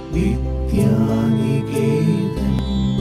Vidya Niketan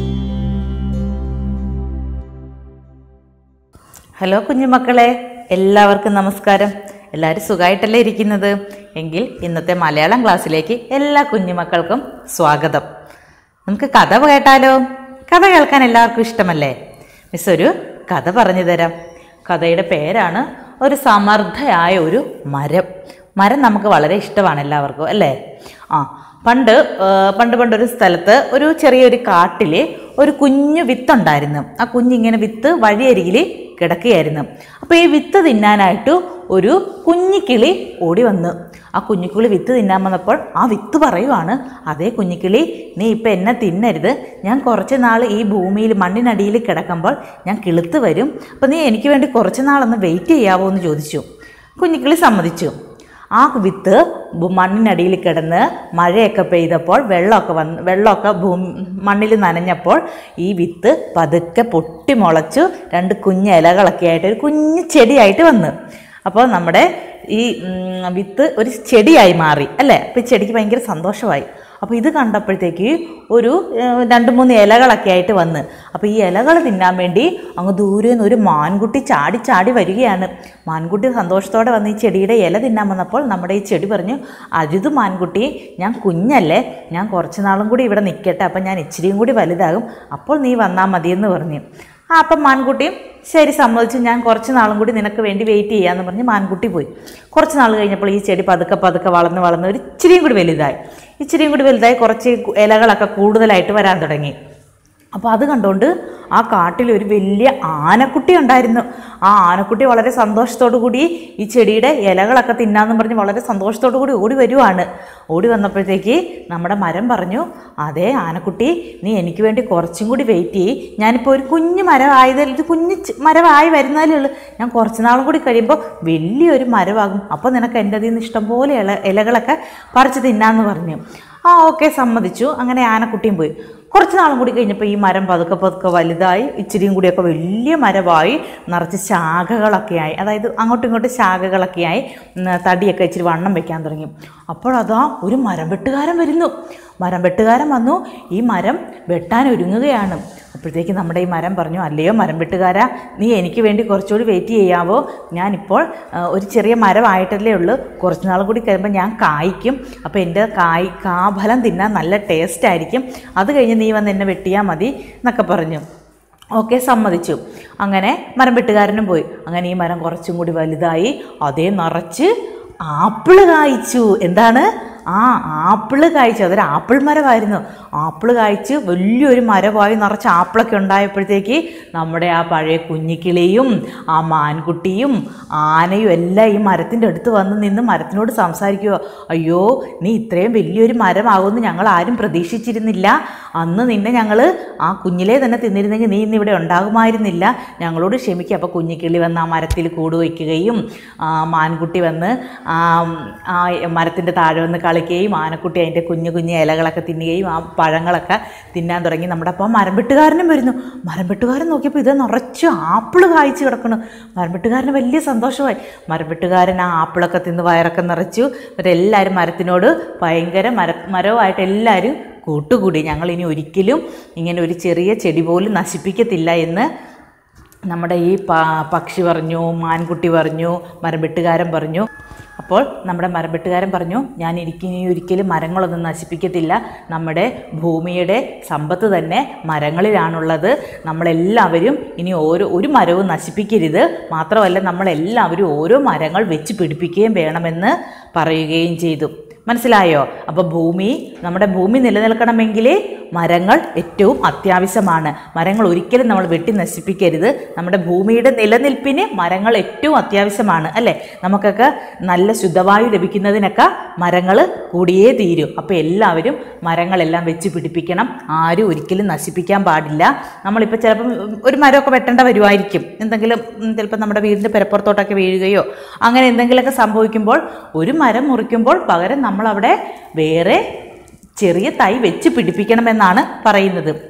hello കുഞ്ഞുമക്കളെ എല്ലാവർക്കും നമസ്കാരം എല്ലാവരും സുഖമായിട്ടല്ലേ ഇരിക്കുന്നത് എങ്കിൽ ഇന്നത്തെ മലയാളം ക്ലാസ്സിലേക്ക് എല്ലാ കുഞ്ഞുമക്കൾക്കും സ്വാഗതം നമുക്ക് കഥ കേട്ടാലോ കഥ കേൾക്കാൻ എല്ലാവർക്കും ഇഷ്ടമല്ലേ മിസ് ഒരു കഥ പറഞ്ഞു തരാം കഥയുടെ പേരാണ് ഒരു സമർത്ഥയായ ഒരു മരം മരം നമുക്ക് വളരെ ഇഷ്ടമാണ് എല്ലാവർക്കും അല്ലേ ആ പണ്ട് ആ, പണ്ട് പണ്ടൊരു സ്ഥലത്ത് ഒരു ചെറിയൊരു കാട്ടിൽ ഒരു കുഞ്ഞു വിത്തുണ്ടായിരുന്നു ആ കുഞ്ഞിങ്ങനെ വിത്ത് വഴിയരികിൽ കിടക്കുകയായിരുന്നു അപ്പോൾ ഈ വിത്ത് തിന്നാനായിട്ട് ഒരു കുഞ്ഞിക്കിളി ഓടി വന്നു ആ കുഞ്ഞിക്കിളി വിത്ത് തിന്നാൻ വന്നപ്പോൾ ആ വിത്ത് പറയുവാണ് അതേ കുഞ്ഞിക്കിളി നീ ഇപ്പം എന്നെ തിന്നരുത് ഞാൻ കുറച്ച് നാൾ ഈ ഭൂമിയിൽ മണ്ണിനടിയിൽ കിടക്കുമ്പോൾ ഞാൻ കിളുത്ത് വരും അപ്പം നീ എനിക്ക് വേണ്ടി കുറച്ച് നാളൊന്ന് വെയിറ്റ് ചെയ്യാവോ എന്ന് ചോദിച്ചു കുഞ്ഞിക്കിളി സമ്മതിച്ചു ആ വിത്ത് ഭൂ- മണ്ണിനടിയിൽ കിടന്ന് മഴയൊക്കെ പെയ്തപ്പോൾ വെള്ളമൊക്കെ വന്ന് വെള്ളമൊക്കെ ഭൂമി മണ്ണിൽ നനഞ്ഞപ്പോൾ ഈ വിത്ത് പതുക്കെ പൊട്ടി മുളച്ചു രണ്ട് കുഞ്ഞ് ഇലകളൊക്കെ ആയിട്ട് ഒരു കുഞ്ഞ് ചെടിയായിട്ട് വന്ന് അപ്പോൾ നമ്മുടെ ഈ ഉം, വിത്ത് ഒരു ചെടിയായി മാറി അല്ലേ അപ്പോൾ ഈ ചെടിക്ക് ഭയങ്കര സന്തോഷമായി അപ്പോൾ ഇത് കണ്ടപ്പോഴത്തേക്ക് ഒരു ഏഹ്, രണ്ട് മൂന്ന് ഇലകളൊക്കെ ആയിട്ട് വന്ന് അപ്പോൾ ഈ ഇലകൾ തിന്നാൻ വേണ്ടി അങ്ങ് ദൂരെ നിന്ന് ഒരു മാൻകുട്ടി ചാടി ചാടി വരികയാണ് മാൻകുട്ടി സന്തോഷത്തോടെ വന്ന് ഈ ചെടിയുടെ ഇല തിന്നാൻ വന്നപ്പോൾ നമ്മുടെ ഈ ചെടി പറഞ്ഞു അരുത് മാൻകുട്ടി ഞാൻ കുഞ്ഞല്ലേ ഞാൻ കുറച്ച് നാളും കൂടി ഇവിടെ നിൽക്കട്ടെ അപ്പം ഞാൻ ഇച്ചിരിയും കൂടി വലുതാകും അപ്പോൾ നീ വന്നാൽ മതിയെന്ന് പറഞ്ഞു ആ അപ്പം മാൻകുട്ടിയും ശരി സമ്മതിച്ചു ഞാൻ കുറച്ച് നാളും കൂടി നിനക്ക് വേണ്ടി വെയിറ്റ് ചെയ്യാമെന്ന് പറഞ്ഞ് മാൻകുട്ടി പോയി കുറച്ച് നാൾ കഴിഞ്ഞപ്പോൾ ഈ ചെടി പതുക്കെ പതുക്കെ വളർന്ന് വളർന്ന് ഒരു ഇച്ചിരിയും കൂടി വലുതായി ഇച്ചിരിയും കൂടി വലുതായി കുറച്ച് ഇലകളൊക്കെ കൂടുതലായിട്ട് വരാൻ തുടങ്ങി അപ്പോൾ അത് കണ്ടുകൊണ്ട് ആ കാട്ടിൽ ഒരു വലിയ ആനക്കുട്ടി ഉണ്ടായിരുന്നു ആ ആനക്കുട്ടി വളരെ സന്തോഷത്തോടു കൂടി ഈ ചെടിയുടെ ഇലകളൊക്കെ തിന്നാന്നും പറഞ്ഞ് വളരെ സന്തോഷത്തോടു കൂടി ഓടി വരുവാണ് ഓടി വന്നപ്പോഴത്തേക്ക് നമ്മുടെ മരം പറഞ്ഞു അതേ ആനക്കുട്ടി നീ എനിക്ക് വേണ്ടി കുറച്ചും കൂടി വെയിറ്റ് ചെയ്യ് ഞാനിപ്പോൾ ഒരു കുഞ്ഞു മരം ആയതേ ഒരു കുഞ്ഞു ചെ- മരമായി വരുന്നതേ ഉള്ളൂ ഞാൻ കുറച്ച് നാളും കൂടി കഴിയുമ്പോൾ വലിയൊരു മരമാകും അപ്പോൾ നിനക്ക് എൻ്റെ അതിൽ നിന്ന് ഇഷ്ടംപോലെ ഇല ഇലകളൊക്കെ പറിച്ച് തിന്നാന്ന് പറഞ്ഞു ആ ഓക്കെ സമ്മതിച്ചു അങ്ങനെ ആനക്കുട്ടിയും പോയി കുറച്ച് നാളും കൂടി കഴിഞ്ഞപ്പോൾ ഈ മരം പതുക്കെ പതുക്കെ വലുതായി ഇച്ചിരിയും കൂടിയൊക്കെ വലിയ മരമായി നിറച്ച് ശാഖകളൊക്കെ ആയി അതായത് അങ്ങോട്ടും ഇങ്ങോട്ടും ശാഖകളൊക്കെ ആയി ഉം, തടിയൊക്കെ ഇച്ചിരി വണ്ണം വെക്കാൻ തുടങ്ങി അപ്പോഴതാ ഒരു മരം വെട്ടുകാരൻ വരുന്നു മരം വെട്ടുകാരൻ വന്നു ഈ മരം വെട്ടാൻ ഒരുങ്ങുകയാണ് അപ്പോഴത്തേക്ക് നമ്മുടെ ഈ മരം പറഞ്ഞു അല്ലയോ മരം വെട്ടുകാരാ നീ എനിക്ക് വേണ്ടി കുറച്ചുകൂടി വെയിറ്റ് ചെയ്യാവോ ഞാനിപ്പോൾ ആ, ഒരു ചെറിയ മരമായിട്ടല്ലേ ഉള്ളൂ കുറച്ച് നാൾ കൂടി കഴിയുമ്പോൾ ഞാൻ കായ്ക്കും അപ്പോൾ എൻ്റെ കായ് കാഫലം തിന്നാൻ നല്ല ടേസ്റ്റ് ആയിരിക്കും അത് കഴിഞ്ഞ് നീ വന്ന് എന്നെ വെട്ടിയാൽ മതി എന്നൊക്കെ പറഞ്ഞു ഓക്കെ സമ്മതിച്ചു അങ്ങനെ മരം വെട്ടുകാരനും പോയി അങ്ങനെ ഈ മരം കുറച്ചും കൂടി വലുതായി അതേ നിറച്ച് ആപ്പിള് കായ്ച്ചു എന്താണ് ആ ആപ്പിള് കായ്ച്ചു അതൊരു ആപ്പിൾ മരമായിരുന്നു ആപ്പിള് കായ്ച്ച് വലിയൊരു മരമായി നിറച്ച് ആപ്പിളൊക്കെ ഉണ്ടായപ്പോഴത്തേക്ക് നമ്മുടെ ആ പഴയ കുഞ്ഞിക്കിളിയും ആ മാൻകുട്ടിയും ആനയും എല്ലാം ഈ മരത്തിൻ്റെ അടുത്ത് വന്ന് നിന്ന് മരത്തിനോട് സംസാരിക്കുക അയ്യോ നീ ഇത്രയും വലിയൊരു മരമാകുമെന്ന് ഞങ്ങൾ ആരും പ്രതീക്ഷിച്ചിരുന്നില്ല അന്ന് നിന്നെ ഞങ്ങൾ ആ കുഞ്ഞിലേ തന്നെ തിന്നിരുന്നെങ്കിൽ നീ ഇന്ന് ഇവിടെ ഉണ്ടാകുമായിരുന്നില്ല ഞങ്ങളോട് ക്ഷമിക്കുക അപ്പോൾ കുഞ്ഞിക്കിളി വന്ന് ആ മരത്തിൽ കൂട് വയ്ക്കുകയും ആ മാൻകുട്ടി വന്ന് ആ ആ മരത്തിൻ്റെ താഴെ വന്ന് കളിക്കുകയും ആനക്കുട്ടി അതിൻ്റെ കുഞ്ഞു കുഞ്ഞു ഇലകളൊക്കെ തിന്നുകയും ആ പഴങ്ങളൊക്കെ തിന്നാൻ തുടങ്ങി നമ്മുടെ അപ്പം മരം വെട്ടുകാരനും വരുന്നു മരം വെട്ടുകാരൻ നോക്കിയപ്പോൾ ഇത് നിറച്ച് ആപ്പിള് കായ്ച്ച് കിടക്കുന്നു മരം വെട്ടുകാരന് വലിയ സന്തോഷമായി മരം വെട്ടുകാരൻ ആ ആപ്പിളൊക്കെ തിന്ന് വയറൊക്കെ നിറച്ചു എന്നിട്ട് എല്ലാവരും മരത്തിനോട് ഭയങ്കര മര മരവുമായിട്ട് എല്ലാവരും കൂട്ടുകൂടി ഞങ്ങൾ ഇനി ഒരിക്കലും ഇങ്ങനെ ഒരു ചെറിയ ചെടി പോലും നശിപ്പിക്കത്തില്ല എന്ന് നമ്മുടെ ഈ പ- പക്ഷി പറഞ്ഞു മാൻകുട്ടി പറഞ്ഞു മരംവെട്ടുകാരൻ പറഞ്ഞു അപ്പോൾ നമ്മുടെ മരംവെട്ടുകാരൻ പറഞ്ഞു ഞാൻ ഇരിക്കും ഇനി ഒരിക്കലും മരങ്ങളൊന്നും നശിപ്പിക്കത്തില്ല നമ്മുടെ ഭൂമിയുടെ സമ്പത്ത് തന്നെ മരങ്ങളിലാണുള്ളത് നമ്മളെല്ലാവരും ഇനി ഓരോ ഒരു മരവും നശിപ്പിക്കരുത് മാത്രമല്ല നമ്മളെല്ലാവരും ഓരോ മരങ്ങൾ വെച്ച് പിടിപ്പിക്കുകയും വേണമെന്ന് പറയുകയും ചെയ്തു മനസ്സിലായോ അപ്പോൾ ഭൂമി നമ്മുടെ ഭൂമി നിലനിൽക്കണമെങ്കിൽ മരങ്ങൾ ഏറ്റവും അത്യാവശ്യമാണ് മരങ്ങൾ ഒരിക്കലും നമ്മൾ വെട്ടി നശിപ്പിക്കരുത് നമ്മുടെ ഭൂമിയുടെ നിലനിൽപ്പിന് മരങ്ങൾ ഏറ്റവും അത്യാവശ്യമാണ് അല്ലേ നമുക്കൊക്കെ നല്ല ശുദ്ധവായു ലഭിക്കുന്നതിനൊക്കെ മരങ്ങൾ കൂടിയേ തീരും അപ്പോൾ എല്ലാവരും മരങ്ങളെല്ലാം വെച്ച് പിടിപ്പിക്കണം ആരും ഒരിക്കലും നശിപ്പിക്കാൻ പാടില്ല നമ്മളിപ്പോൾ ചിലപ്പം ഒരു മരമൊക്കെ വെട്ടേണ്ട വരുമായിരിക്കും എന്തെങ്കിലും ഉം, ചിലപ്പോൾ നമ്മുടെ വീടിൻ്റെ പെരപ്പുറത്തോട്ടൊക്കെ വീഴുകയോ അങ്ങനെ എന്തെങ്കിലുമൊക്കെ സംഭവിക്കുമ്പോൾ ഒരു മരം മുറിക്കുമ്പോൾ പകരം നമ്മളവിടെ വേറെ ചെറിയ തൈ വെച്ച് പിടിപ്പിക്കണമെന്നാണ് പറയുന്നത്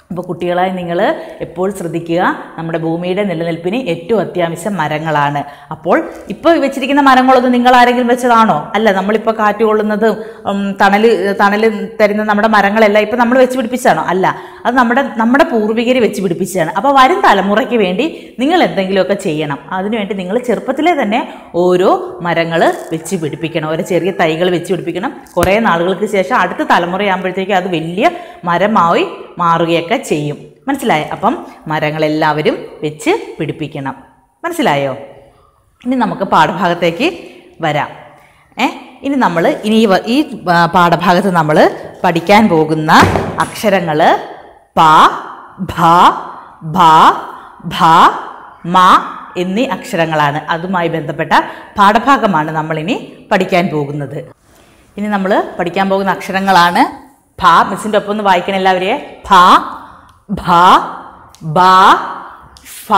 അപ്പോൾ കുട്ടികളായി നിങ്ങൾ എപ്പോൾ ശ്രദ്ധിക്കുക നമ്മുടെ ഭൂമിയുടെ നിലനിൽപ്പിന് ഏറ്റവും അത്യാവശ്യം മരങ്ങളാണ് അപ്പോൾ ഇപ്പോൾ വെച്ചിരിക്കുന്ന മരങ്ങളൊന്നും നിങ്ങൾ ആരെങ്കിലും വെച്ചതാണോ അല്ല നമ്മളിപ്പോൾ കാറ്റ് കൊള്ളുന്നതും ഉം, തണല് തണല് തരുന്ന നമ്മുടെ മരങ്ങളെല്ലാം ഇപ്പം നമ്മൾ വെച്ച് പിടിപ്പിച്ചാണോ അല്ല അത് നമ്മുടെ നമ്മുടെ പൂർവികർ വെച്ച് പിടിപ്പിച്ചതാണ് അപ്പോൾ വരും തലമുറയ്ക്ക് വേണ്ടി നിങ്ങൾ എന്തെങ്കിലുമൊക്കെ ചെയ്യണം അതിനുവേണ്ടി നിങ്ങൾ ചെറുപ്പത്തിലെ തന്നെ ഓരോ മരങ്ങൾ വെച്ച് പിടിപ്പിക്കണം ഓരോ ചെറിയ തൈകൾ വെച്ച് പിടിപ്പിക്കണം കുറേ നാളുകൾക്ക് ശേഷം അടുത്ത തലമുറയാകുമ്പോഴത്തേക്കും അത് വലിയ മരമായി മാറുകയൊക്കെ ചെയ്യും മനസ്സിലായോ അപ്പം മരങ്ങളെല്ലാവരും വെച്ച് പിടിപ്പിക്കണം മനസ്സിലായോ ഇനി നമുക്ക് പാഠഭാഗത്തേക്ക് വരാം ഏ ഇനി നമ്മൾ ഇനി ഈ വ- ഈ ആ, പാഠഭാഗത്ത് നമ്മൾ പഠിക്കാൻ പോകുന്ന അക്ഷരങ്ങൾ പ ഭ ഭ ഭ മ എന്നീ അക്ഷരങ്ങളാണ് അതുമായി ബന്ധപ്പെട്ട പാഠഭാഗമാണ് നമ്മളിനി പഠിക്കാൻ പോകുന്നത് ഇനി നമ്മൾ പഠിക്കാൻ പോകുന്ന അക്ഷരങ്ങളാണ് ഭ മിസ്സിൻ്റെ ഒപ്പം ഒന്ന് വായിക്കണം എല്ലാവരെയും ഭ ഭ ബ ഫ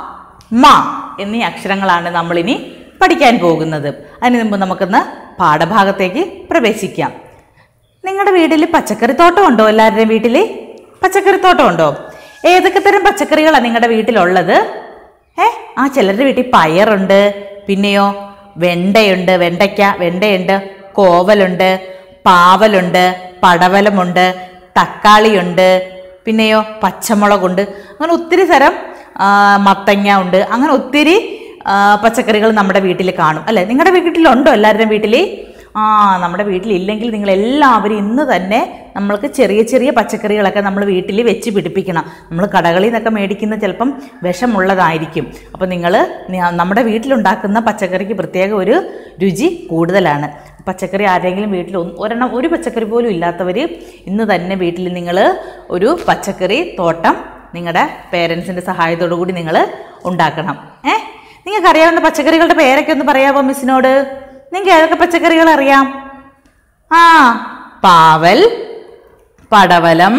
മ എന്നീ അക്ഷരങ്ങളാണ് നമ്മളിനി പഠിക്കാൻ പോകുന്നത് അതിന് മുമ്പ് നമുക്കൊന്ന് പാഠഭാഗത്തേക്ക് പ്രവേശിക്കാം നിങ്ങളുടെ വീട്ടിൽ പച്ചക്കറിത്തോട്ടം ഉണ്ടോ എല്ലാവരുടെയും വീട്ടിൽ പച്ചക്കറിത്തോട്ടം ഉണ്ടോ ഏതൊക്കെ തരം പച്ചക്കറികളാണ് നിങ്ങളുടെ വീട്ടിലുള്ളത് ഏ ആ ചിലരുടെ വീട്ടിൽ പയറുണ്ട് പിന്നെയോ വെണ്ടയുണ്ട് വെണ്ടയ്ക്ക വെണ്ടയുണ്ട് കോവലുണ്ട് പാവലുണ്ട് പടവലമുണ്ട് തക്കാളിയുണ്ട് പിന്നെയോ പച്ചമുളകുണ്ട് അങ്ങനെ ഒത്തിരി തരം ആ, മത്തങ്ങ ഉണ്ട് അങ്ങനെ ഒത്തിരി ആ, പച്ചക്കറികൾ നമ്മുടെ വീട്ടിൽ കാണും അല്ലേ നിങ്ങളുടെ വീട്ടിലുണ്ടോ എല്ലാവരുടെയും വീട്ടിൽ ആ നമ്മുടെ വീട്ടിലില്ലെങ്കിൽ നിങ്ങൾ എല്ലാവരും ഇന്ന് തന്നെ നമ്മൾക്ക് ചെറിയ ചെറിയ പച്ചക്കറികളൊക്കെ നമ്മൾ വീട്ടിൽ വെച്ച് പിടിപ്പിക്കണം നമ്മൾ കടകളിൽ നിന്നൊക്കെ മേടിക്കുന്ന ചിലപ്പം വിഷമുള്ളതായിരിക്കും അപ്പോൾ നിങ്ങൾ നമ്മുടെ വീട്ടിലുണ്ടാക്കുന്ന പച്ചക്കറിക്ക് പ്രത്യേക ഒരു രുചി കൂടുതലാണ് പച്ചക്കറി ആരെങ്കിലും വീട്ടിൽ ഒന്ന് ഒരെണ്ണം ഒരു പച്ചക്കറി പോലും ഇല്ലാത്തവർ ഇന്ന് തന്നെ വീട്ടിൽ നിങ്ങൾ ഒരു പച്ചക്കറി തോട്ടം നിങ്ങളുടെ പേരൻസിൻ്റെ സഹായത്തോടു കൂടി നിങ്ങൾ ഉണ്ടാക്കണം ഏ നിങ്ങൾക്ക് അറിയാവുന്ന പച്ചക്കറികളുടെ പേരൊക്കെ ഒന്ന് പറയാമോ മിസ്സിനോട് നിങ്ങൾക്ക് ഏതൊക്കെ പച്ചക്കറികൾ അറിയാം ആ പാവൽ പടവലം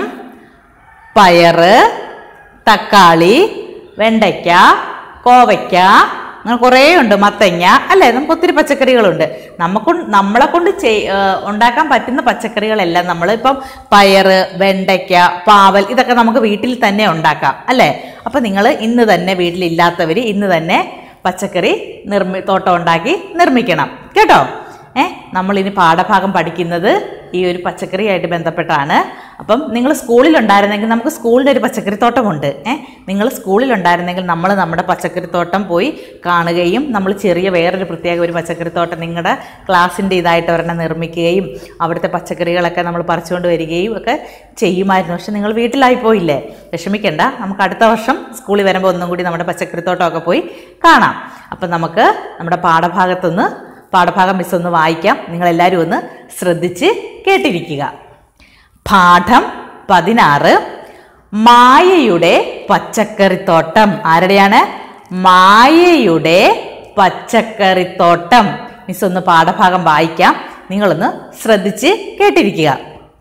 പയറ് തക്കാളി വെണ്ടയ്ക്ക കോവയ്ക്ക അങ്ങനെ കുറേ ഉണ്ട് മത്തങ്ങ അല്ലേ നമുക്ക് ഒത്തിരി പച്ചക്കറികളുണ്ട് നമുക്ക് നമ്മളെ കൊണ്ട് ചെയ് ഏ, ഉണ്ടാക്കാൻ പറ്റുന്ന പച്ചക്കറികളെല്ലാം നമ്മൾ ഇപ്പം പയറ് വെണ്ടയ്ക്ക പാവൽ ഇതൊക്കെ നമുക്ക് വീട്ടിൽ തന്നെ ഉണ്ടാക്കാം അല്ലേ അപ്പം നിങ്ങൾ ഇന്ന് തന്നെ വീട്ടിലില്ലാത്തവർ ഇന്ന് തന്നെ പച്ചക്കറി നിർമ്മി തോട്ടം ഉണ്ടാക്കി നിർമ്മിക്കണം കേട്ടോ ഏ നമ്മളിനി പാഠഭാഗം പഠിക്കുന്നത് ഈ ഒരു പച്ചക്കറിയായിട്ട് ബന്ധപ്പെട്ടാണ് അപ്പം നിങ്ങൾ സ്കൂളിലുണ്ടായിരുന്നെങ്കിൽ നമുക്ക് സ്കൂളിൻ്റെ ഒരു പച്ചക്കറിത്തോട്ടമുണ്ട് ഏ നിങ്ങൾ സ്കൂളിലുണ്ടായിരുന്നെങ്കിൽ നമ്മൾ നമ്മുടെ പച്ചക്കറിത്തോട്ടം പോയി കാണുകയും നമ്മൾ ചെറിയ വേറൊരു പ്രത്യേക ഒരു പച്ചക്കറിത്തോട്ടം നിങ്ങളുടെ ക്ലാസ്സിൻ്റെ ഇതായിട്ട് ഒരെണ്ണം നിർമ്മിക്കുകയും അവിടുത്തെ പച്ചക്കറികളൊക്കെ നമ്മൾ പറിച്ചുകൊണ്ട് വരികയും ഒക്കെ ചെയ്യുമായിരുന്നു പക്ഷെ നിങ്ങൾ വീട്ടിലായി പോയില്ലേ വിഷമിക്കേണ്ട നമുക്ക് അടുത്ത വർഷം സ്കൂളിൽ വരുമ്പോൾ ഒന്നും കൂടി നമ്മുടെ പച്ചക്കറിത്തോട്ടമൊക്കെ പോയി കാണാം അപ്പം നമുക്ക് നമ്മുടെ പാഠഭാഗത്തുനിന്ന് പാഠഭാഗം മിസ് ഒന്ന് വായിക്കാം നിങ്ങളെല്ലാവരും ഒന്ന് ശ്രദ്ധിച്ച് കേട്ടിരിക്കുക പാഠം പതിനാറ് മായയുടെ പച്ചക്കറിത്തോട്ടം ആരുടെയാണ് മായയുടെ പച്ചക്കറിത്തോട്ടം മിസ് ഒന്ന് പാഠഭാഗം വായിക്കാം നിങ്ങളൊന്ന് ശ്രദ്ധിച്ച് കേട്ടിരിക്കുക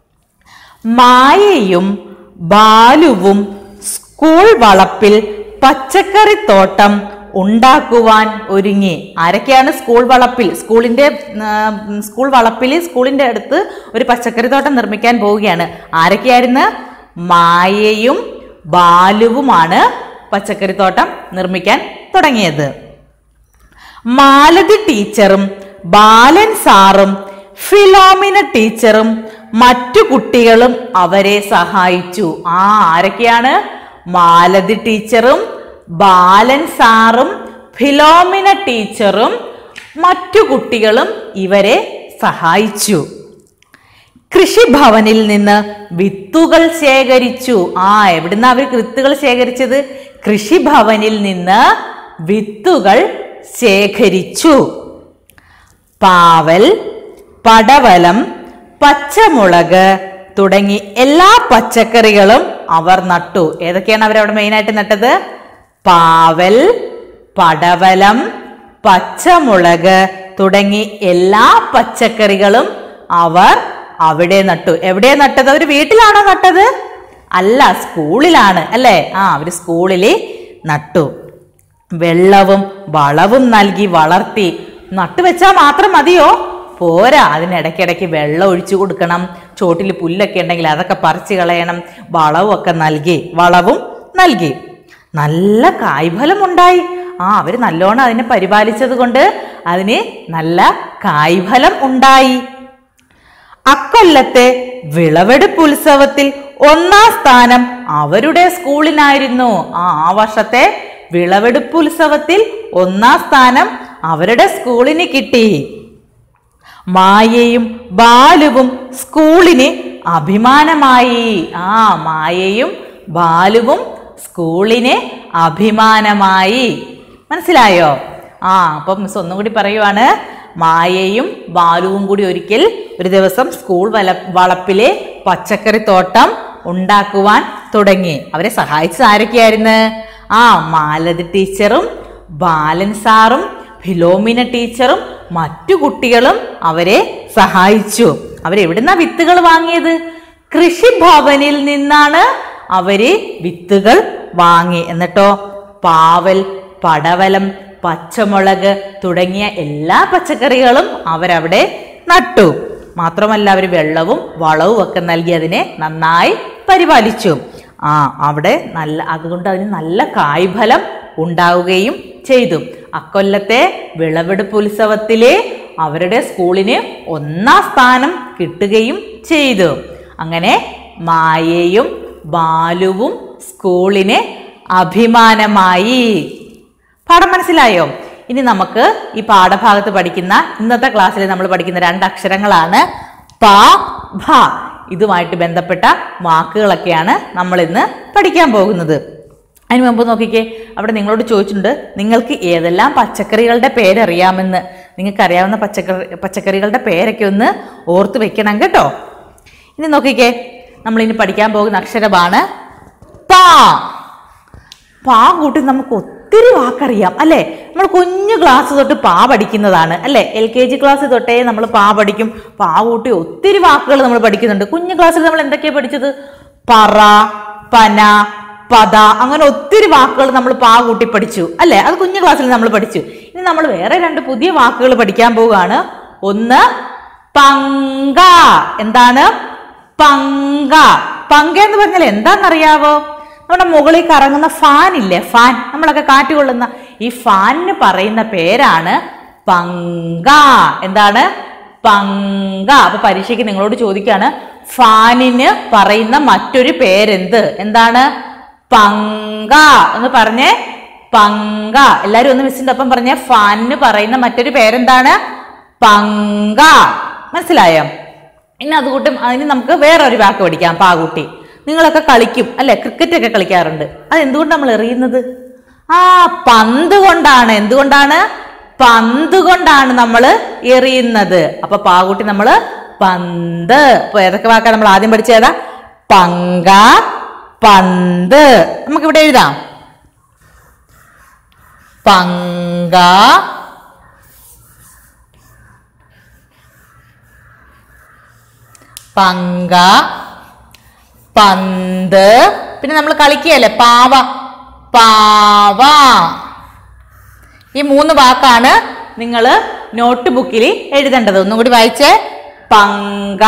മായയും ബാലുവും സ്കൂൾ വളപ്പിൽ പച്ചക്കറിത്തോട്ടം ഉണ്ടാക്കുവാൻ ഒരുങ്ങി ആരൊക്കെയാണ് സ്കൂൾ വളപ്പിൽ സ്കൂളിന്റെ ആ, സ്കൂൾ വളപ്പിൽ സ്കൂളിന്റെ അടുത്ത് ഒരു പച്ചക്കറിത്തോട്ടം നിർമ്മിക്കാൻ പോവുകയാണ് ആരൊക്കെയായിരുന്നു മായയും ബാലുവുമാണ് പച്ചക്കറിത്തോട്ടം നിർമ്മിക്കാൻ തുടങ്ങിയത് മാലതി ടീച്ചറും ബാലൻ സാറും ഫിലോമിന ടീച്ചറും മറ്റു കുട്ടികളും അവരെ സഹായിച്ചു ആ ആരൊക്കെയാണ് മാലതി ടീച്ചറും ബാലൻ സാറും ഫിലോമിന ടീച്ചറും മറ്റു കുട്ടികളും ഇവരെ സഹായിച്ചു കൃഷിഭവനിൽ നിന്ന് വിത്തുകൾ ശേഖരിച്ചു ആ എവിടുന്ന അവർ വിത്തുകൾ ശേഖരിച്ചത് കൃഷിഭവനിൽ നിന്ന് വിത്തുകൾ ശേഖരിച്ചു പാവൽ പടവലം പച്ചമുളക് തുടങ്ങി എല്ലാ പച്ചക്കറികളും അവർ നട്ടു ഏതൊക്കെയാണ് അവരവിടെ മെയിനായിട്ട് നട്ടത് പാവൽ പടവലം പച്ചമുളക് തുടങ്ങി എല്ലാ പച്ചക്കറികളും അവർ അവിടെ നട്ടു എവിടെ നട്ടത് അവർ വീട്ടിലാണോ നട്ടത് അല്ല സ്കൂളിലാണ് അല്ലേ ആ അവർ സ്കൂളിൽ നട്ടു വെള്ളവും വളവും നൽകി വളർത്തി നട്ടുവെച്ചാൽ മാത്രം മതിയോ പോരാ അതിനിടയ്ക്കിടയ്ക്ക് വെള്ളം ഒഴിച്ചു കൊടുക്കണം ചോട്ടിൽ പുല്ലൊക്കെ ഉണ്ടെങ്കിൽ അതൊക്കെ പറിച്ചു കളയണം വളവും ഒക്കെ നൽകി വളവും നൽകി നല്ല കായ്ഫലം ഉണ്ടായി ആ അവർ നല്ലോണം അതിനെ പരിപാലിച്ചത് കൊണ്ട് അതിന് നല്ല കായ്ഫലം ഉണ്ടായി അക്കൊല്ലത്തെ വിളവെടുപ്പ് ഉത്സവത്തിൽ ഒന്നാം സ്ഥാനം അവരുടെ സ്കൂളിനായിരുന്നു ആ ആ വർഷത്തെ വിളവെടുപ്പ് ഉത്സവത്തിൽ ഒന്നാം സ്ഥാനം അവരുടെ സ്കൂളിന് കിട്ടി മായയും ബാലുവും സ്കൂളിന് അഭിമാനമായി ആ മായയും ബാലുവും സ്കൂളിന് അഭിമാനമായി മനസ്സിലായോ ആ അപ്പം മിസ് ഒന്നും കൂടി പറയുവാണ് മായയും ബാലുവും കൂടി ഒരിക്കൽ ഒരു ദിവസം സ്കൂൾ വല വളപ്പിലെ പച്ചക്കറി തോട്ടം ഉണ്ടാക്കുവാൻ തുടങ്ങി അവരെ സഹായിച്ചത് ആരൊക്കെയായിരുന്നു ആ മാലതി ടീച്ചറും ബാലൻ സാറും ഫിലോമിന ടീച്ചറും മറ്റു കുട്ടികളും അവരെ സഹായിച്ചു അവരെവിടുന്നാ വിത്തുകൾ വാങ്ങിയത് കൃഷിഭവനിൽ നിന്നാണ് അവര് വിത്തുകൾ വാങ്ങി എന്നിട്ടോ പാവൽ പടവലം പച്ചമുളക് തുടങ്ങിയ എല്ലാ പച്ചക്കറികളും അവരവിടെ നട്ടു മാത്രമല്ല അവർ വെള്ളവും വളവും ഒക്കെ നൽകി അതിനെ നന്നായി പരിപാലിച്ചു ആ അവിടെ നല്ല അതുകൊണ്ട് അതിന് നല്ല കായ്ഫലം ഉണ്ടാവുകയും ചെയ്തു അക്കൊല്ലത്തെ വിളവെടുപ്പ് ഉത്സവത്തിലെ അവരുടെ സ്കൂളിന് ഒന്നാം സ്ഥാനം കിട്ടുകയും ചെയ്തു അങ്ങനെ മായയും ബാലുവും സ്കൂളിന് അഭിമാനമായി പാഠം മനസ്സിലായോ ഇനി നമുക്ക് ഈ പാഠഭാഗത്ത് പഠിക്കുന്ന ഇന്നത്തെ ക്ലാസ്സിൽ നമ്മൾ പഠിക്കുന്ന രണ്ട് അക്ഷരങ്ങളാണ് പ ഭ ഇതുമായിട്ട് ബന്ധപ്പെട്ട വാക്കുകളൊക്കെയാണ് നമ്മൾ ഇന്ന് പഠിക്കാൻ പോകുന്നത് അതിന് മുമ്പ് നോക്കിക്കേ അവിടെ നിങ്ങളോട് ചോദിച്ചിട്ടുണ്ട് നിങ്ങൾക്ക് ഏതെല്ലാം പച്ചക്കറികളുടെ പേരറിയാമെന്ന് നിങ്ങൾക്ക് അറിയാവുന്ന പച്ചക്കറി പച്ചക്കറികളുടെ പേരൊക്കെ ഒന്ന് ഓർത്ത് വെക്കണം കേട്ടോ ഇനി നോക്കിക്കേ നമ്മൾ ഇനി പഠിക്കാൻ പോകുന്ന അക്ഷരമാണ് പാ പാ കൂട്ടി നമുക്ക് ഒത്തിരി വാക്കറിയാം അല്ലേ നമ്മൾ കുഞ്ഞു ക്ലാസ് തൊട്ട് പാ പഠിക്കുന്നതാണ് അല്ലേ എൽ കെ ജി ക്ലാസ് തൊട്ടേ നമ്മൾ പാ പഠിക്കും പാ കൂട്ടി ഒത്തിരി വാക്കുകൾ നമ്മൾ പഠിക്കുന്നുണ്ട് കുഞ്ഞു ക്ലാസ്സിൽ നമ്മൾ എന്തൊക്കെയാ പഠിച്ചത് പറ പന പദ അങ്ങനെ ഒത്തിരി വാക്കുകൾ നമ്മൾ പാ കൂട്ടി പഠിച്ചു അല്ലേ അത് കുഞ്ഞു ക്ലാസ്സിൽ നമ്മൾ പഠിച്ചു ഇനി നമ്മൾ വേറെ രണ്ട് പുതിയ വാക്കുകൾ പഠിക്കാൻ പോവുകയാണ് ഒന്ന് പങ്ക എന്താണ് പങ്ക പങ്ക എന്ന് പറഞ്ഞാൽ എന്താണെന്നറിയാവോ നമ്മുടെ മുകളിൽ കറങ്ങുന്ന ഫാൻ ഇല്ലേ ഫാൻ നമ്മളൊക്കെ കാറ്റ് കൊള്ളുന്ന ഈ ഫാനിന് പറയുന്ന പേരാണ് പങ്ക എന്താണ് പങ്ക അപ്പൊ പരീക്ഷയ്ക്ക് നിങ്ങളോട് ചോദിക്കാണ് ഫാനിന് പറയുന്ന മറ്റൊരു പേരെന്ത് എന്താണ് പങ്ക എന്ന് പറഞ്ഞേ പങ്ക എല്ലാരും ഒന്ന് മിസ്സിന്റെ ഒപ്പം പറഞ്ഞേ ഫാനിന് പറയുന്ന മറ്റൊരു പേരെന്താണ് പങ്ക മനസ്സിലായോ ഇനി അതുകൂട്ടും അതിന് നമുക്ക് വേറൊരു വാക്ക് പഠിക്കാം പാകൂട്ടി നിങ്ങളൊക്കെ കളിക്കും അല്ലെ ക്രിക്കറ്റ് ഒക്കെ കളിക്കാറുണ്ട് അത് എന്തുകൊണ്ട് നമ്മൾ എറിയുന്നത് ആ പന്ത് കൊണ്ടാണ് എന്തുകൊണ്ടാണ് പന്ത് കൊണ്ടാണ് നമ്മൾ എറിയുന്നത് അപ്പൊ പാകൂട്ടി നമ്മൾ പന്ത് അപ്പൊ ഏതൊക്കെ വാക്കാണ് നമ്മൾ ആദ്യം പഠിച്ചേതാ പങ്ക പന്ത് നമുക്ക് ഇവിടെ എഴുതാം പങ്ക പങ്ക പന്ത് പിന്നെ നമ്മൾ കളിക്കുകയല്ലേ പാവ പാവ ഈ മൂന്ന് വാക്കാണ് നിങ്ങൾ നോട്ട് ബുക്കിൽ എഴുതേണ്ടത് ഒന്നും കൂടി വായിച്ചേ പങ്ക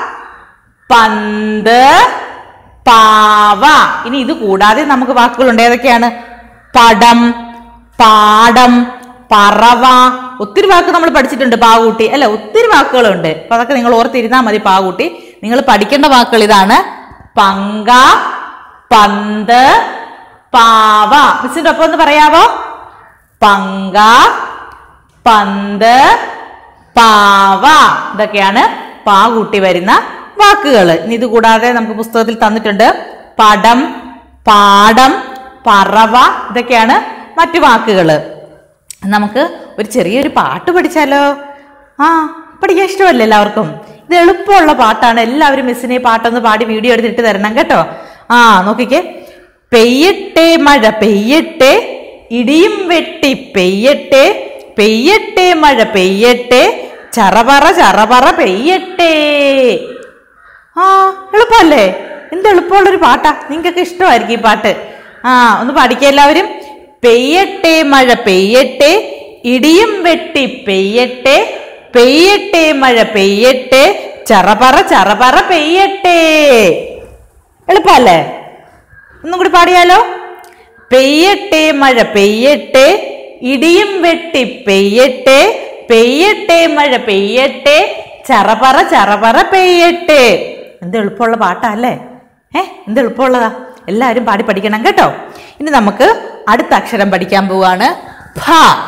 പന്ത് പാവ ഇനി ഇത് കൂടാതെ നമുക്ക് വാക്കുകളുണ്ട് ഏതൊക്കെയാണ് പടം പാടം പറവ ഒത്തിരി വാക്ക് നമ്മൾ പഠിച്ചിട്ടുണ്ട് പാകൂട്ടി അല്ലെ ഒത്തിരി വാക്കുകളുണ്ട് അപ്പൊ അതൊക്കെ നിങ്ങൾ ഓർത്തിരുന്നാൽ മതി പാകൂട്ടി നിങ്ങൾ പഠിക്കേണ്ട വാക്കുകൾ ഇതാണ് പങ്ക പന്ത് പാവ മിസ്സിന്റെ ഒപ്പം ഒന്ന് പറയാവോ പങ്ക പന്ത് പാവ ഇതൊക്കെയാണ് പാ കൂട്ടി വരുന്ന വാക്കുകൾ ഇനി ഇത് കൂടാതെ നമുക്ക് പുസ്തകത്തിൽ തന്നിട്ടുണ്ട് പടം പാടം പറവ ഇതൊക്കെയാണ് മറ്റു വാക്കുകൾ നമുക്ക് ഒരു ചെറിയൊരു പാട്ട് പഠിച്ചാലോ ആ പഠിക്കാൻ ഇഷ്ടമല്ലേ എല്ലാവർക്കും ഇത് എളുപ്പമുള്ള പാട്ടാണ് എല്ലാവരും മിസ്സിനെ ഈ പാട്ടൊന്ന് പാടി വീഡിയോ എടുത്തിട്ട് തരണം കേട്ടോ ആ നോക്കിക്കേ പെയ്യട്ടെ മഴ പെയ്യട്ടെ ഇടിയും വെട്ടി പെയ്യട്ടെ പെയ്യട്ടെ മഴ പെയ്യട്ടെ ചറപറ ചറപറ പെയ്യട്ടെ ആ എളുപ്പമല്ലേ എന്ത് എളുപ്പമുള്ളൊരു പാട്ടാ നിങ്ങൾക്കൊക്കെ ഇഷ്ടമായിരിക്കും ഈ പാട്ട് ആ ഒന്ന് പഠിക്കുക എല്ലാവരും പെയ്യട്ടെ മഴ പെയ്യട്ടെ ഇടിയും വെട്ടി പെയ്യട്ടെ പെയ്യട്ടെ മഴ പെയ്യട്ടെ ചറപറ ചറപറ പെയ്യട്ടെ എളുപ്പല്ലേ ഒന്നും കൂടി പാടിയാലോ പെയ്യട്ടെ മഴ പെയ്യട്ടെ ഇടിയും വെട്ടി പെയ്യട്ടെ പെയ്യട്ടെ മഴ പെയ്യട്ടെ ചറപറ ചറപറ പെയ്യട്ടെ എന്ത് എളുപ്പമുള്ള പാട്ടാ അല്ലേ ഏ എന്ത് എളുപ്പമുള്ളതാ എല്ലാവരും പാടി പഠിക്കണം കേട്ടോ ഇനി നമുക്ക് അടുത്ത അക്ഷരം പഠിക്കാൻ പോവാണ് ഭ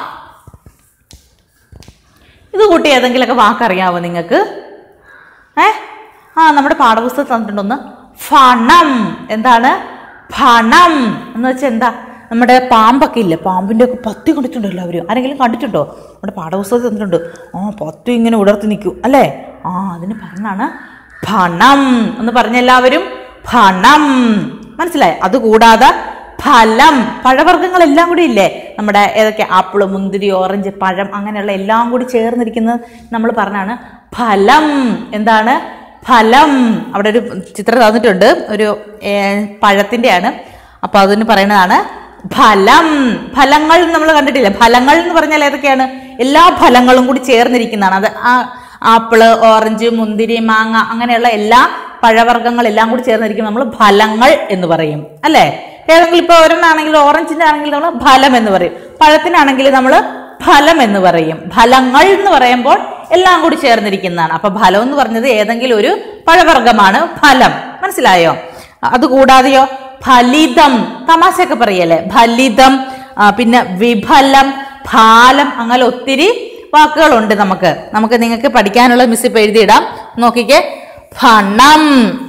ഇത് കൂട്ടി ഏതെങ്കിലുമൊക്കെ വാക്കറിയാവോ നിങ്ങൾക്ക് ഏ ആ നമ്മുടെ പാഠപുസ്തകം തന്നിട്ടുണ്ടൊന്ന് ഫണം എന്താണ് ഫണം എന്ന് വെച്ചാൽ എന്താ നമ്മുടെ പാമ്പൊക്കെ ഇല്ലേ പാമ്പിൻ്റെ ഒക്കെ പത്തി കണ്ടിട്ടുണ്ടോ എല്ലാവരും ആരെങ്കിലും കണ്ടിട്ടുണ്ടോ നമ്മുടെ പാഠപുസ്തകത്തിൽ തന്നിട്ടുണ്ട് ആ പത്തി ഇങ്ങനെ ഉടർത്തി നിൽക്കും അല്ലേ ആ അതിന് പറഞ്ഞാണ് ഫണം എന്ന് പറഞ്ഞ എല്ലാവരും ഫണം മനസ്സിലായി അതുകൂടാതെ ഫലം പഴവർഗ്ഗങ്ങളെല്ലാം കൂടി ഇല്ലേ നമ്മുടെ ഏതൊക്കെ ആപ്പിള് മുന്തിരി ഓറഞ്ച് പഴം അങ്ങനെയുള്ള എല്ലാം കൂടി ചേർന്നിരിക്കുന്നത് നമ്മൾ പറഞ്ഞാണ് ഫലം എന്താണ് ഫലം അവിടെ ഒരു ചിത്രം തന്നിട്ടുണ്ട് ഒരു പഴത്തിൻ്റെയാണ് അപ്പോൾ അതിന് പറയുന്നതാണ് ഫലം ഫലങ്ങൾ നമ്മൾ കണ്ടിട്ടില്ലേ ഫലങ്ങൾ എന്ന് പറഞ്ഞാൽ ഏതൊക്കെയാണ് എല്ലാ ഫലങ്ങളും കൂടി ചേർന്നിരിക്കുന്നതാണ് അത് ആ ആപ്പിള് ഓറഞ്ച് മുന്തിരി മാങ്ങ അങ്ങനെയുള്ള എല്ലാ പഴവർഗ്ഗങ്ങൾ എല്ലാം കൂടി ചേർന്നിരിക്കും നമ്മൾ ഫലങ്ങൾ എന്ന് പറയും അല്ലേ ഏതെങ്കിലും ഇപ്പോൾ ഒരെണ്ണാണെങ്കിൽ ഓറഞ്ചിന്റെ ആണെങ്കിൽ നമ്മൾ ഫലം എന്ന് പറയും പഴത്തിനാണെങ്കിൽ നമ്മൾ ഫലം എന്ന് പറയും ഫലങ്ങൾ എന്ന് പറയുമ്പോൾ എല്ലാം കൂടി ചേർന്നിരിക്കുന്നതാണ് അപ്പൊ ഫലം എന്ന് പറഞ്ഞത് ഏതെങ്കിലും ഒരു പഴവർഗ്ഗമാണ് ഫലം മനസ്സിലായോ അതുകൂടാതെയോ ഫലിതം തമാശയൊക്കെ പറയല്ലേ ഫലിതം ആ, പിന്നെ വിഫലം ഫാലം അങ്ങനെ ഒത്തിരി വാക്കുകളുണ്ട് നമുക്ക് നമുക്ക് നിങ്ങൾക്ക് പഠിക്കാനുള്ള മിസ് ഇപ്പൊ എഴുതിയിടാം നോക്കിക്കേ ഫണം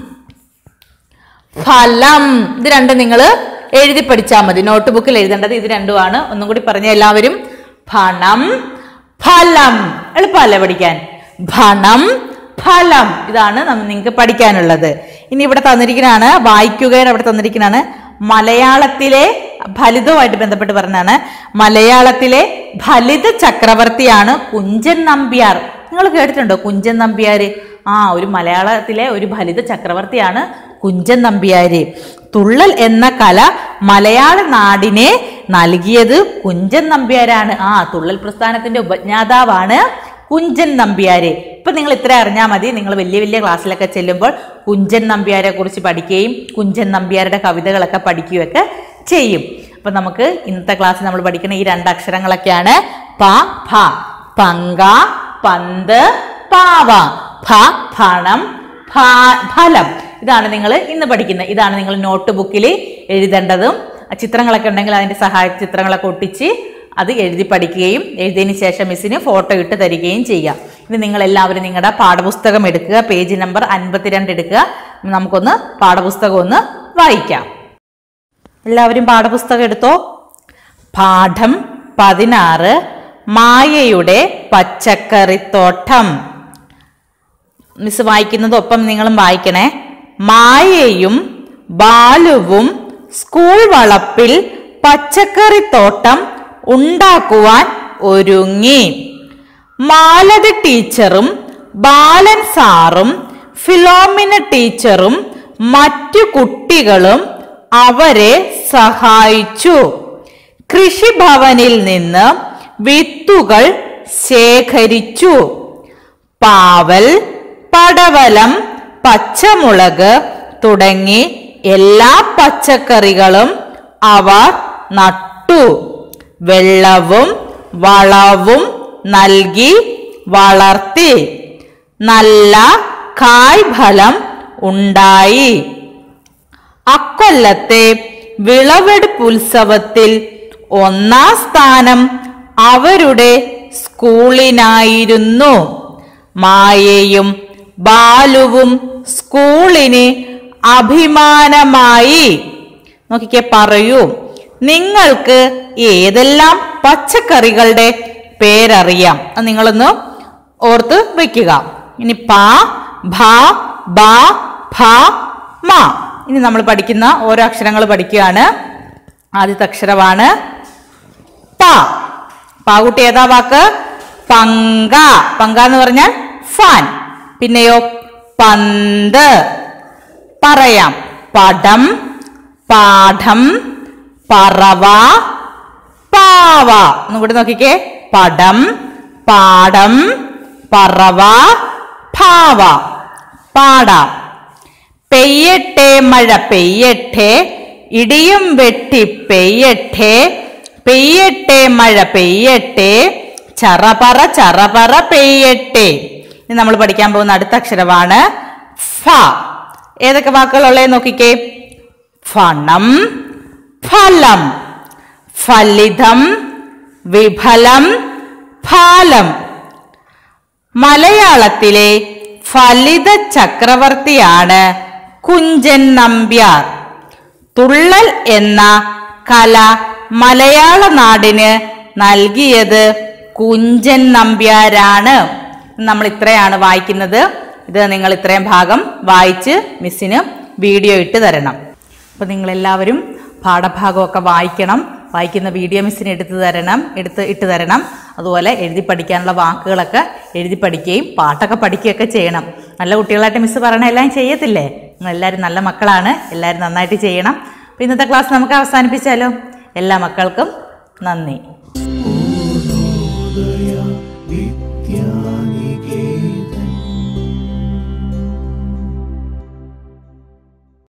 ഫലം ഇത് രണ്ടും നിങ്ങൾ എഴുതി പഠിച്ചാൽ മതി നോട്ട് ബുക്കിൽ എഴുതേണ്ടത് ഇത് രണ്ടുമാണ് ഒന്നും കൂടി പറഞ്ഞ എല്ലാവരും ഫണം ഫലം എളുപ്പമല്ലേ പഠിക്കാൻ ഫണം ഫലം ഇതാണ് നിങ്ങൾക്ക് പഠിക്കാനുള്ളത് ഇനി ഇവിടെ തന്നിരിക്കുന്നതാണ് വായിക്കുകയുടെ അവിടെ തന്നിരിക്കുന്നതാണ് മലയാളത്തിലെ ഫലിതവുമായിട്ട് ബന്ധപ്പെട്ട് പറഞ്ഞാണ് മലയാളത്തിലെ ഫലിത ചക്രവർത്തിയാണ് കുഞ്ചൻ നമ്പ്യാർ നിങ്ങൾ കേട്ടിട്ടുണ്ടോ കുഞ്ചൻ നമ്പ്യാര് ആ ഒരു മലയാളത്തിലെ ഒരു ഫലിത ചക്രവർത്തിയാണ് കുഞ്ചൻ നമ്പ്യാര് തുള്ളൽ എന്ന കല മലയാള നാടിനെ നൽകിയത് കുഞ്ചൻ നമ്പ്യാരാണ് ആ തുള്ളൽ പ്രസ്ഥാനത്തിന്റെ ഉപജ്ഞാതാവാണ് കുഞ്ചൻ നമ്പ്യാര് ഇപ്പൊ നിങ്ങൾ ഇത്ര അറിഞ്ഞാൽ മതി നിങ്ങൾ വലിയ വലിയ ക്ലാസ്സിലൊക്കെ ചെല്ലുമ്പോൾ കുഞ്ചൻ നമ്പ്യാരെ കുറിച്ച് പഠിക്കുകയും കുഞ്ചൻ നമ്പ്യാരുടെ കവിതകളൊക്കെ പഠിക്കുകയൊക്കെ ചെയ്യും അപ്പൊ നമുക്ക് ഇന്നത്തെ ക്ലാസ്സിൽ നമ്മൾ പഠിക്കുന്ന ഈ രണ്ട് അക്ഷരങ്ങളൊക്കെയാണ് പ ഫ പങ്ക പന്ത് പാവ ഫ ഫണം ഫ- ഫലം ഇതാണ് നിങ്ങൾ ഇന്ന് പഠിക്കുന്നത് ഇതാണ് നിങ്ങൾ നോട്ട് ബുക്കിൽ എഴുതേണ്ടതും ആ ചിത്രങ്ങളൊക്കെ ഉണ്ടെങ്കിൽ അതിന്റെ സഹായ ചിത്രങ്ങളൊക്കെ ഒട്ടിച്ച് അത് എഴുതി പഠിക്കുകയും എഴുതിയതിന് ശേഷം മിസ്സിന് ഫോട്ടോ ഇട്ട് തരികയും ചെയ്യാം ഇനി നിങ്ങൾ എല്ലാവരും നിങ്ങളുടെ പാഠപുസ്തകം എടുക്കുക പേജ് നമ്പർ അൻപത്തിരണ്ട് എടുക്കുക നമുക്കൊന്ന് പാഠപുസ്തകം ഒന്ന് വായിക്കാം എല്ലാവരും പാഠപുസ്തകം എടുത്തോ പാഠം പതിനാറ് മായയുടെ പച്ചക്കറിത്തോട്ടം മിസ് വായിക്കുന്നതൊപ്പം നിങ്ങളും വായിക്കണേ മായയും ബാലുവും സ്കൂൾ വളപ്പിൽ പച്ചക്കറിത്തോട്ടം ഉണ്ടാക്കുവാൻ ഒരുങ്ങി മാലതി ടീച്ചറും ബാലൻ സാറും ഫിലോമിന ടീച്ചറും മറ്റു കുട്ടികളും അവരെ സഹായിച്ചു കൃഷിഭവനിൽ നിന്ന് വിത്തുകൾ ശേഖരിച്ചു പാവൽ പടവലം പച്ചമുളക് തുടങ്ങി എല്ലാ പച്ചക്കറികളും അവർ നട്ടു വെള്ളവും വളവും നൽകി വളർത്തി നല്ല കായ്ഫലം ഉണ്ടായി അക്കൊല്ലത്തെ വിളവെടുപ്പ് ഉത്സവത്തിൽ ഒന്നാം സ്ഥാനം അവരുടെ സ്കൂളിനായിരുന്നു മായയും ബാലുവും സ്കൂളിന് അഭിമാനമായി നോക്കിക്കേ പറയൂ നിങ്ങൾക്ക് ഏതെല്ലാം പച്ചക്കറികളുടെ പേരറിയാം അത് നിങ്ങളൊന്ന് ഓർത്ത് വെക്കുക ഇനി പ ഭ ബ ഭ മ ഇനി നമ്മൾ പഠിക്കുന്ന ഓരോ അക്ഷരങ്ങൾ പഠിക്കുകയാണ് ആദ്യത്തെ അക്ഷരമാണ് പ പാകുട്ടി ഏതാ വാക്ക് പങ്ക പങ്ക എന്ന് പറഞ്ഞാൽ ഫാൻ പിന്നെയോ പന്ത് പറയാം പടം പാഠം പറവ പാവ ഒന്നും കൂടി നോക്കിക്കേ പടം പാഠം പറവ ഭാവ പാടാം പെയ്യട്ടെ മഴ പെയ്യട്ടെ ഇടിയും വെട്ടി പെയ്യട്ടെ പെയ്യട്ടെ മഴ പെയ്യട്ടെ ചറപറ ചറപറ പെയ്യട്ടെ ഇനി നമ്മൾ പഠിക്കാൻ പോകുന്ന അടുത്ത അക്ഷരമാണ് ഫ ഏതൊക്കെ വാക്കുകളുള്ളേ നോക്കിക്കേ ഫണം ഫലം ഫലിതം വിഫലം ഫാലം മലയാളത്തിലെ ഫലിത ചക്രവർത്തിയാണ് കുഞ്ചൻ നമ്പ്യാർ തുള്ളൽ എന്ന കല മലയാള നാടിന് നൽകിയത് കുഞ്ചൻ നമ്പ്യാരാണ് നമ്മൾ ഇത്രയാണ് വായിക്കുന്നത് ഇത് നിങ്ങൾ ഇത്രയും ഭാഗം വായിച്ച് മിസ്സിന് വീഡിയോ ഇട്ട് തരണം അപ്പോൾ നിങ്ങളെല്ലാവരും പാഠഭാഗമൊക്കെ വായിക്കണം വായിക്കുന്ന വീഡിയോ മിസ്സിന് എടുത്തു തരണം എടുത്ത് ഇട്ട് തരണം അതുപോലെ എഴുതി പഠിക്കാനുള്ള വാക്കുകളൊക്കെ എഴുതി പഠിക്കുകയും പാട്ടൊക്കെ പഠിക്കുകയൊക്കെ ചെയ്യണം നല്ല കുട്ടികളായിട്ട് മിസ്സ് പറയണ എല്ലാം ചെയ്യത്തില്ലേ നിങ്ങളെല്ലാവരും നല്ല മക്കളാണ് എല്ലാവരും നന്നായിട്ട് ചെയ്യണം അപ്പോൾ ഇന്നത്തെ ക്ലാസ് നമുക്ക് അവസാനിപ്പിച്ചാലോ എല്ലാ മക്കൾക്കും നന്ദി